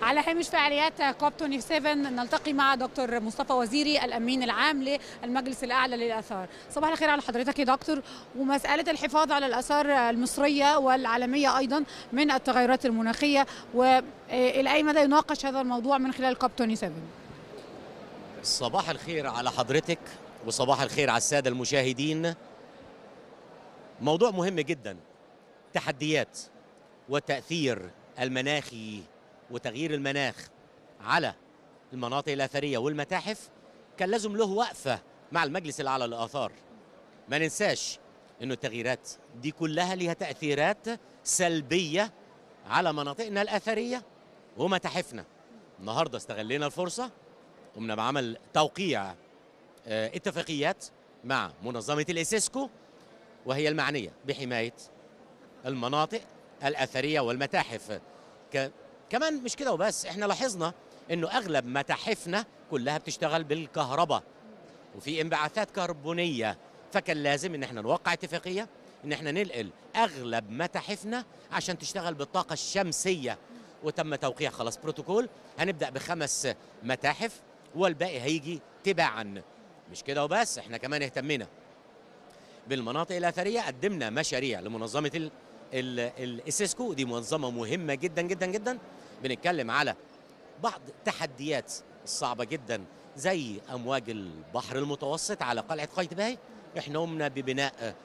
على هامش فعاليات كوب 27 نلتقي مع دكتور مصطفى وزيري الامين العام للمجلس الاعلى للاثار صباح الخير على حضرتك يا دكتور ومساله الحفاظ على الاثار المصريه والعالميه ايضا من التغيرات المناخيه والى اي مدى يناقش هذا الموضوع من خلال كوب 27 صباح الخير على حضرتك وصباح الخير على الساده المشاهدين موضوع مهم جدا تحديات والتاثير المناخي وتغيير المناخ على المناطق الاثريه والمتاحف كان لازم له وقفه مع المجلس الاعلى للاثار ما ننساش انه التغييرات دي كلها ليها تاثيرات سلبيه على مناطقنا الاثريه ومتاحفنا النهارده استغلينا الفرصه قمنا بعمل توقيع اه اتفاقيات مع منظمه الاسيسكو وهي المعنيه بحمايه المناطق الاثريه والمتاحف ك... كمان مش كده وبس احنا لاحظنا انه اغلب متاحفنا كلها بتشتغل بالكهرباء وفي انبعاثات كربونيه فكان لازم ان احنا نوقع اتفاقيه ان احنا ننقل اغلب متاحفنا عشان تشتغل بالطاقه الشمسيه وتم توقيع خلاص بروتوكول هنبدا بخمس متاحف والباقي هيجي تباعا مش كده وبس احنا كمان اهتمينا بالمناطق الاثريه قدمنا مشاريع لمنظمه ال ال الاسيسكو دي منظمه مهمه جدا جدا جدا بنتكلم على بعض التحديات الصعبه جدا زي امواج البحر المتوسط على قلعه قايتباي احنا قمنا ببناء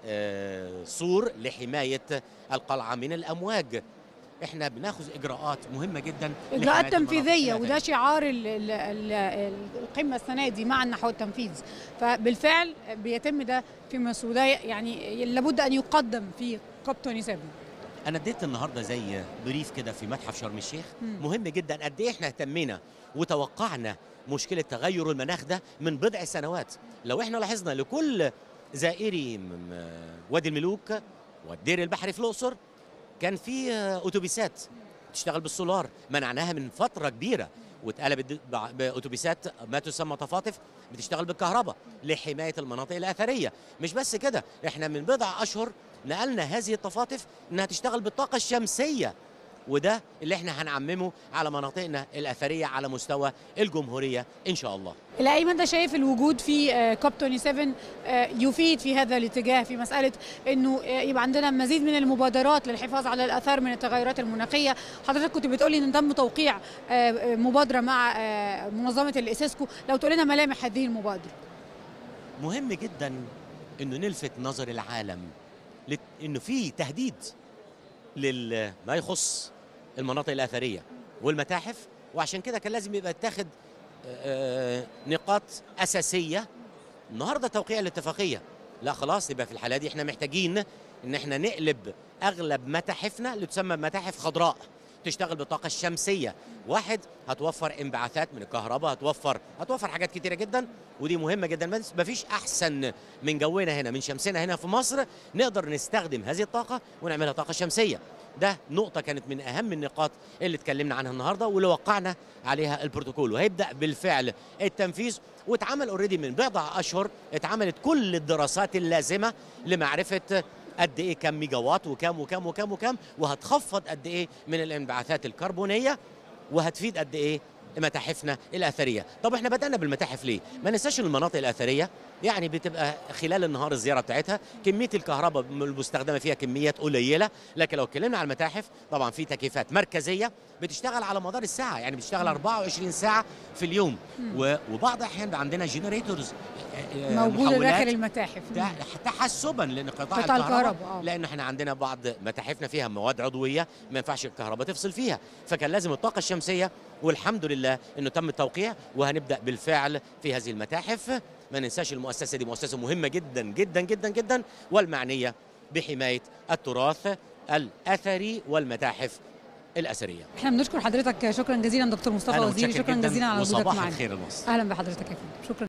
آه سور لحمايه القلعه من الامواج احنا بناخذ اجراءات مهمه جدا اجراءات تنفيذيه وده شعار ال ال ال القمه السنه دي مع نحو التنفيذ فبالفعل بيتم ده في مسودة يعني لابد ان يقدم في كوب 27 انا اديت النهارده زي بريف كده في متحف شرم الشيخ مهم جدا قد ايه احنا اهتمينا وتوقعنا مشكله تغير المناخ ده من بضع سنوات لو احنا لاحظنا لكل زائري وادي الملوك والدير البحري في الاقصر كان في اتوبيسات تشتغل بالسولار منعناها من فتره كبيره واتقلبت باتوبيسات ما تسمى طفاطف بتشتغل بالكهرباء لحمايه المناطق الاثريه مش بس كده احنا من بضع اشهر نقلنا هذه الطفاطف انها تشتغل بالطاقه الشمسيه وده اللي احنا هنعممه على مناطقنا الاثريه على مستوى الجمهوريه ان شاء الله. الى اي مدى شايف الوجود في كوب 27 يفيد في هذا الاتجاه في مساله انه يبقى عندنا مزيد من المبادرات للحفاظ على الاثار من التغيرات المناخيه، حضرتك كنت بتقولي ان تم توقيع مبادره مع منظمه الاسيسكو، لو تقول لنا ملامح هذه المبادره. مهم جدا انه نلفت نظر العالم انه في تهديد لما يخص المناطق الاثريه والمتاحف وعشان كده كان لازم يبقى اتاخد نقاط اساسيه النهارده توقيع الاتفاقيه لا خلاص يبقى في الحاله دي احنا محتاجين ان احنا نقلب اغلب متاحفنا اللي تسمى متاحف خضراء تشتغل بالطاقه الشمسيه واحد هتوفر انبعاثات من الكهرباء هتوفر هتوفر حاجات كتيره جدا ودي مهمه جدا بس مفيش احسن من جونا هنا من شمسنا هنا في مصر نقدر نستخدم هذه الطاقه ونعملها طاقه شمسيه ده نقطه كانت من اهم النقاط اللي اتكلمنا عنها النهارده واللي وقعنا عليها البروتوكول وهيبدا بالفعل التنفيذ واتعمل اوريدي من بضع اشهر اتعملت كل الدراسات اللازمه لمعرفه قد ايه كم ميجا وات وكم وكم وكم وكم وهتخفض قد ايه من الانبعاثات الكربونيه وهتفيد قد ايه متاحفنا الاثريه طب احنا بدانا بالمتاحف ليه ما ننساش المناطق الاثريه يعني بتبقى خلال النهار الزياره بتاعتها كميه الكهرباء المستخدمه فيها كميات قليله لكن لو اتكلمنا على المتاحف طبعا في تكييفات مركزيه بتشتغل على مدار الساعه يعني بتشتغل 24 ساعه في اليوم وبعض الاحيان عندنا جنريتورز موجوده داخل المتاحف تحسبا لانقطاع الكهرباء لان احنا عندنا بعض متاحفنا فيها مواد عضويه ما ينفعش الكهرباء تفصل فيها فكان لازم الطاقه الشمسيه والحمد لله انه تم التوقيع وهنبدا بالفعل في هذه المتاحف ما ننساش المؤسسه دي مؤسسه مهمه جدا جدا جدا جدا والمعنيه بحمايه التراث الاثري والمتاحف الاثريه. احنا بنشكر حضرتك شكرا جزيلا دكتور مصطفى وزيري شكرا جزيلا على وجودك معنا. وصباح الخير المصر. اهلا بحضرتك يا فندم شكرا